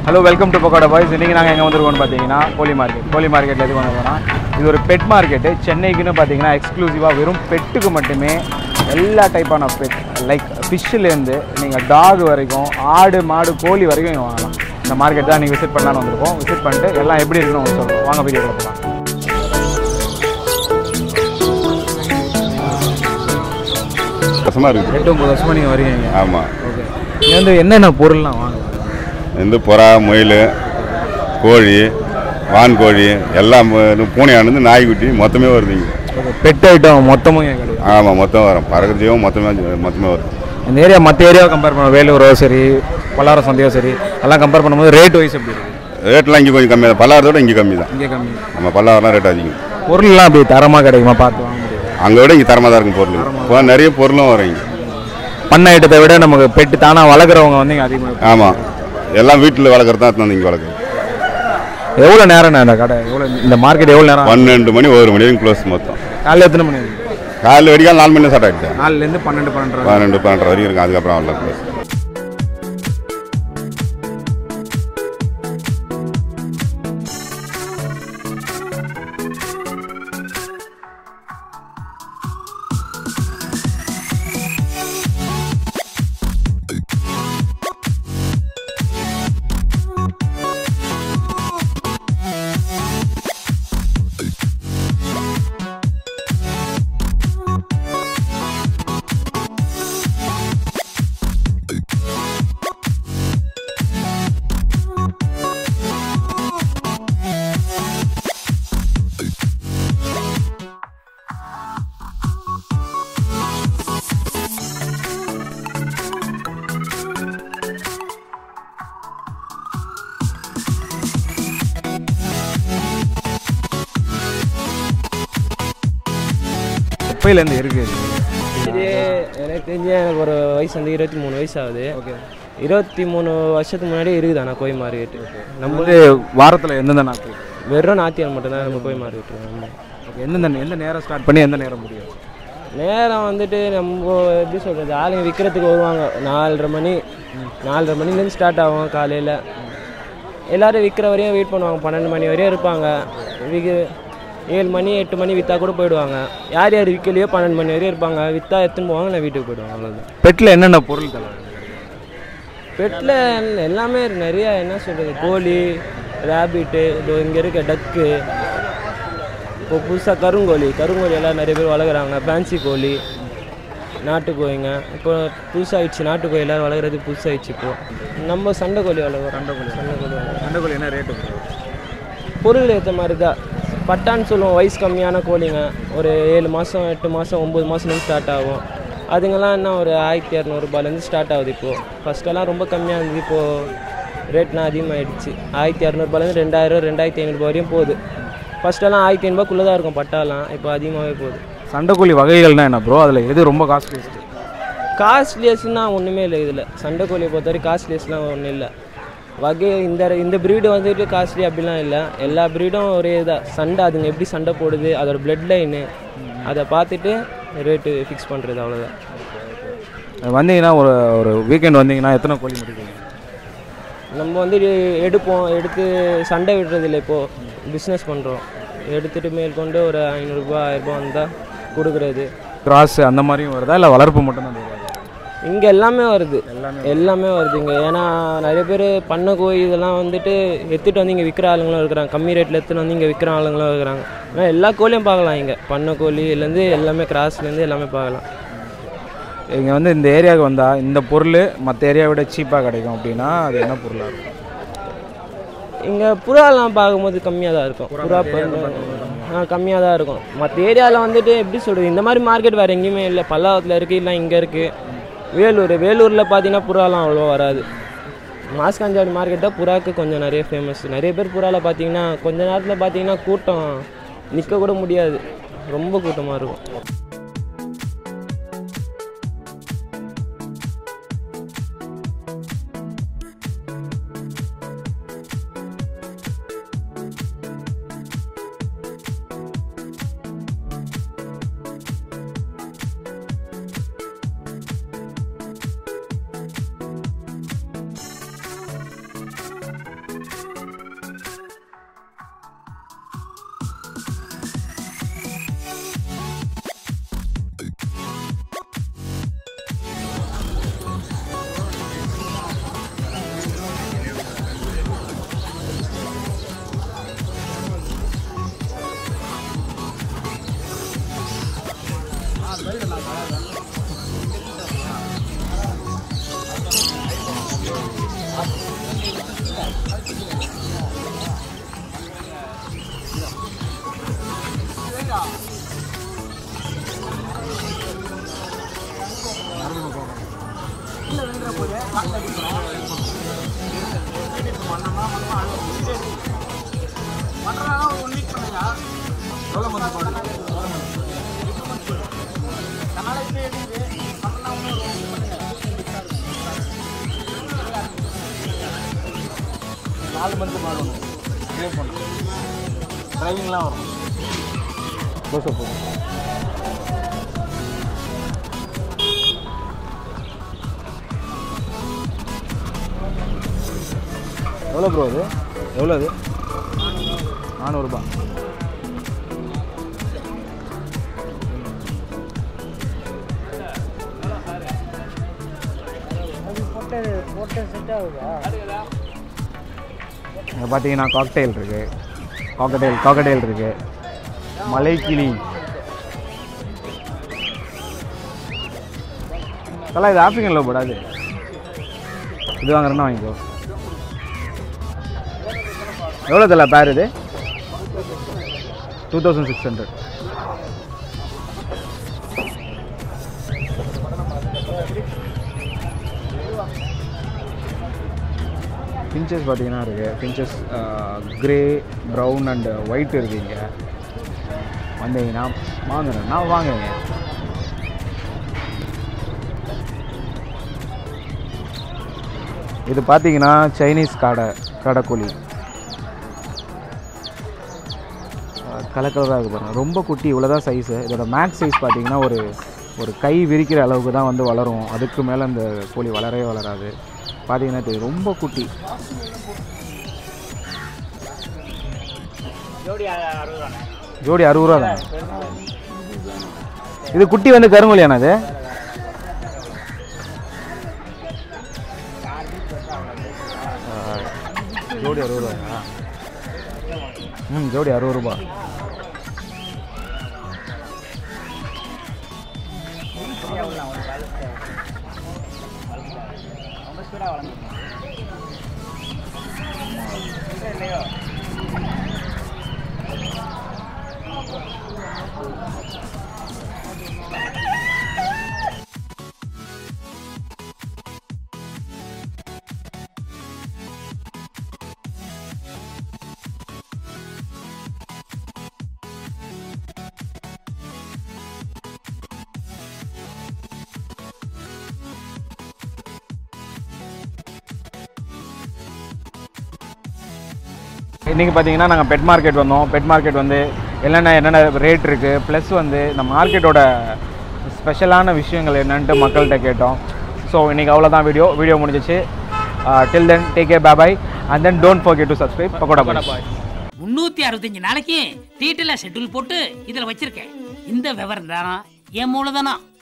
Hello welcome to Pakoda boys இன்றைக்கி நாங்கள் எங்கே வந்திருக்கோம்னு பார்த்தீங்கன்னா கோழி மார்க்கெட் கோழி மார்க்கெட்டில் எதுக்கு வந்திருக்கோம்னா இது ஒரு பெட் மார்க்கெட்டு சென்னைக்குன்னு பார்த்தீங்கன்னா எக்ஸ்க்ளூசிவாக வெறும் பெட்டுக்கு மட்டுமே எல்லா டைப்பான பெட் லைக் ஃபிஷ்ஷுலேருந்து நீங்கள் டாக் வரைக்கும் ஆடு மாடு கோழி வரைக்கும் இங்க வாங்கலாம் இந்த மார்க்கெட் தான் நீங்கள் விசிட் பண்ணலான்னு வந்திருக்கோம் விசிட் பண்ணிட்டு எல்லாம் எப்படி இருக்குன்னு உங்களுக்கு சொல்லுவோம் வாங்க வீடியோ போகலாம் கஷ்டமாக இருக்குது எட்டு ஒம்பது வருஷமாக நீங்கள் வரீங்க ஆமாம் ஓகே இங்கே வந்து என்னென்ன பொருள்லாம் வாங்கலாம் இந்த புறா முயல் கோழி வான் கோழி எல்லாம் ம- பூனையானது நாய்க்குட்டி மொத்தமே வருதுங்க ஓகே பெட் ஐட்டம் மொத்தமும் இங்கே கிடைக்கும் ஆமாம் மொத்தம் வரும் பறக்கிற ஜீவம் மொத்தமே மொத்தமே வரும் இந்த ஏரியா மற்ற ஏரியாவை கம்பேர் பண்ண வேலூரோ சரி பல்லாரம் சந்தையோ சரி எல்லாம் கம்பேர் பண்ணும்போது ரேட் வைஸ் எப்படி இருக்கு ரேட்லாம் இங்கே கொஞ்சம் கம்மி தான் பல்லாரத்தோட இங்கே கம்மி தான் இங்கே கம்மி நம்ம பல்லாரெலாம் ரேட் அதிகம் பொருள்லாம் அப்படி தரமாக கிடைக்குமா பார்த்து வாங்க முடியும் அங்கே விட இங்கே தரமாக தான் இருக்கும் பொருள் இப்போ நிறைய பொருளும் வரும் இங்கே பண்ண ஐட்டத்தை விட நமக்கு பெட்டு தானாக வளர்க்குறவங்க வந்து இங்கே அதிகமாக ஆமாம் எல்லாம் வீட்டில் வளர்க்குறது தான் எடுத்துன்னு வந்து இங்கே வளர்க்குறது எவ்வளோ நேரம் இந்த கடை எவ்வளோ இந்த மார்க்கெட் எவ்வளோ நேரம் பன்னெண்டு மணி ஒரு மணி வரைக்கும் க்ளோஸ் மொத்தம் காலையில் எத்தனை மணி வரைக்கும்? காலையில் வெடிக்கால் நாலு மணி ஸ்டார்ட் ஆகிட்டேன் நாலுலேருந்து பன்னெண்டு பன்னெண்டு பன்னெண்டு பன்னெண்டரை வரைக்கும் இருக்கும் அதுக்கப்புறம் அவ்வளோ க்ளோஸ் எப்பயிலேருந்து இருக்குது இது எனக்கு தெரிஞ்சு எனக்கு ஒரு வயசு வந்து இருபத்தி மூணு வயசு ஆகுது ஓகே இருபத்தி மூணு வருஷத்துக்கு முன்னாடி இருக்குது ஆனால் கோய் மார்க்கெட்டு நம்ம வந்து வாரத்தில் எந்தெந்த நாட்கள் வெறும் நாத்தியார் மட்டும்தான் நம்ம கோய் மார்க்கெட்டு ஆமாம் ஓகே எந்தெந்த எந்த நேரம் ஸ்டார்ட் பண்ணி எந்த நேரம் முடியும் நேரம் வந்துட்டு நம்ம எப்படி சொல்கிறது ஆளுங்க விற்கிறதுக்கு வருவாங்க நாலரை மணி நாலரை மணிலேருந்து ஸ்டார்ட் ஆகும் காலையில் எல்லோரும் விற்கிற வரையும் வெயிட் பண்ணுவாங்க பன்னெண்டு மணி வரையும் இருப்பாங்க விற்க ஏழு மணி எட்டு மணி விற்றா கூட போயிடுவாங்க யார் யார் விற்கலையோ பன்னெண்டு மணி வரையும் இருப்பாங்க விற்றா எடுத்துன்னு போவாங்க நான் வீட்டுக்கு போயிடுவாங்க அவ்வளோதான் பெட்டில் என்னென்ன பொருள் தரலாம் பெட்டில் எல்லாமே இருக்கு. நிறைய என்ன சொல்கிறது கோழி ரேபிட்டு இதோ இங்கே இருக்க டக்கு இப்போ புதுசாக கருங்கோழி கருங்கோழி எல்லாம் நிறைய பேர் வளர்க்குறாங்க ஃபேன்சி கோழி நாட்டுக்கோழிங்க இப்போ புதுசாகிடுச்சு நாட்டுக்கோழி எல்லோரும் வளர்க்குறது புதுசாகிடுச்சு இப்போ நம்ம சண்டை கோழி வளர்க்குறோம் சண்டை கோழி சண்டை கோழி வளர்க்குறோம் சண்டைக்குள்ள என்ன ரேட்டு பொருள் ஏற்ற மாதிரி தான் பட்டான்னு சொல்லுவோம் வயசு கம்மியான கோழிங்க ஒரு ஏழு மாதம் எட்டு மாதம் ஒம்பது மாதம்லேருந்து ஸ்டார்ட் ஆகும் அதுங்கெல்லாம் என்ன ஒரு ஆயிரத்தி இரநூறுபாலேருந்து ஸ்டார்ட் ஆகுது இப்போது ஃபஸ்ட்டெல்லாம் ரொம்ப கம்மியாக இருந்தது இப்போது ரேட்லாம் அதிகமாகிடுச்சு ஆயிரத்தி இரநூறுபாலேருந்து ரெண்டாயிரம் ரெண்டாயிரத்தி ஐநூறுபா வரையும் போகுது ஃபஸ்ட்டெல்லாம் ஆயிரத்தி ஐநூறுபாக்குள்ளே தான் இருக்கும் பட்டாலாம் இப்போ அதிகமாகவே போகுது சண்டைக்கோழி வகைகள்னா என்ன ப்ரோ அதில் எது ரொம்ப காஸ்ட்லியஸ்ட்டு காஸ்ட்லியஸ்னா ஒன்றுமே இல்லை இதில் சண்டை கோழியை பொறுத்தவரை காஸ்ட்லியஸ்லாம் ஒன்றும் இல்லை வகை இந்த இந்த ப்ரீடு வந்துட்டு காஸ்ட்லி அப்படிலாம் இல்லை எல்லா ப்ரீடும் ஒரே இதாக சண்டை அதுங்க எப்படி சண்டை போடுது அதோட பிளட் லைனு அதை பார்த்துட்டு ரேட்டு ஃபிக்ஸ் பண்ணுறது அவ்வளோதான் வந்தீங்கன்னா ஒரு ஒரு வீக்கெண்ட் வந்தீங்கன்னா எத்தனை கோழி முடிப்பீங்க நம்ம வந்து இது எடுப்போம் எடுத்து சண்டை விடுறது இல்லை இப்போது பிஸ்னஸ் பண்ணுறோம் எடுத்துகிட்டு மேற்கொண்டு ஒரு ஐநூறுரூபா ஆயிரரூபா வந்தால் கொடுக்குறது கிராஸ் அந்த மாதிரியும் வருதா இல்லை வளர்ப்பு மட்டும்தான் வருதா இங்கே எல்லாமே வருது எல்லாமே வருது இங்கே ஏன்னா நிறைய பேர் பண்ணை கோழி இதெல்லாம் வந்துட்டு எடுத்துகிட்டு வந்து இங்கே விற்கிற ஆளுங்களும் இருக்கிறாங்க கம்மி ரேட்டில் எடுத்துகிட்டு வந்து இங்கே விற்கிற ஆளுங்களும் இருக்கிறாங்க ஆனால் எல்லா கோழியும் பார்க்கலாம் இங்கே பண்ணை கோழிலேருந்து எல்லாமே கிராஸ்லேருந்து எல்லாமே பார்க்கலாம் இங்கே வந்து இந்த ஏரியாவுக்கு வந்தால் இந்த பொருள் மற்ற ஏரியாவை விட சீப்பாக கிடைக்கும் அப்படின்னா அது என்ன பொருளாக இருக்கும் இங்கே புறாலாம் பார்க்கும்போது கம்மியாக தான் இருக்கும் புறா ஆ கம்மியாக தான் இருக்கும் மற்ற ஏரியாவில் வந்துட்டு எப்படி சொல்கிறது இந்த மாதிரி மார்க்கெட் வேறு எங்கேயுமே இல்லை பல்லாவரத்தில் இருக்குது இல்லை இங்கே இருக்குது வேலூர் வேலூரில் பார்த்தீங்கன்னா புறாலாம் அவ்வளோ வராது மாஸ்காஞ்சாடி மார்க்கெட் தான் புறாக்கு கொஞ்சம் நிறைய ஃபேமஸ் நிறைய பேர் புறாவில் பார்த்தீங்கன்னா கொஞ்ச நேரத்தில் பார்த்தீங்கன்னா கூட்டம் நிற்க கூட முடியாது ரொம்ப கூட்டமாக இருக்கும் நாலு மந்த்து மாறணும் கிளியர் பண்ணணும் டிரைவிங்லாம் வரும் க்ளோஸ் அப் எவ்வளோ ப்ரோ அது எவ்வளோ அது நானூறுபா இங்கே பார்த்தீங்கன்னா காக்டெயில் இருக்கு காக்கடெயில் காக்கடெயில் இருக்கு மலைக்கிளி தலா இது ஆப்பிரிக்கனில் போடாது இது வாங்குறேன்னா வாங்கிக்கோ எவ்வளோ தலா பேர் இது two thousand six hundred finches பார்த்தீங்கன்னா இருக்குது finches grey brown and white இருக்குது இங்கே வந்தீங்கன்னா வாங்குறேன்னா வாங்குங்க இது பார்த்தீங்கன்னா சைனீஸ் காடை காடைக்கோழி கலர் கலராக இருக்கு பாருங்க ரொம்ப குட்டி இவ்வளோதான் சைஸு இதோட மேக்ஸ் சைஸ் பார்த்தீங்கன்னா ஒரு ஒரு கை விரிக்கிற அளவுக்கு தான் வந்து வளரும் அதுக்கு மேலே இந்த கோழி வளரவே வளராது பார்த்தீங்கன்னா தெரியும் ரொம்ப குட்டி ஜோடி அறுபது ரூபா தானே இது குட்டி வந்து கருங்கோழியாண்ணா அது ஆ, ஜோடி அறுபது ரூபாயா ம் ஜோடி அறுபது ரூபா இன்றைக்கி பார்த்தீங்கன்னா நாங்கள் பெட் மார்க்கெட் வந்தோம் பெட் மார்க்கெட் வந்து என்னென்ன என்னென்ன ரேட் இருக்குது ப்ளஸ் வந்து இந்த மார்க்கெட்டோட ஸ்பெஷலான விஷயங்கள் என்னன்ட்டு மக்கள்கிட்ட கேட்டோம் ஸோ இன்றைக்கி அவ்வளோதான் வீடியோ வீடியோ முடிஞ்சிச்சு till then take care bye and then don't forget to subscribe Pakoda boy முன்னூத்தி அறுபத்தஞ்சு நாளைக்கு டீட்டெயிலாக ஷெட்யூல் போட்டு இதில் வச்சிருக்கேன் இந்த விவரம் தானா என் மூலதனம்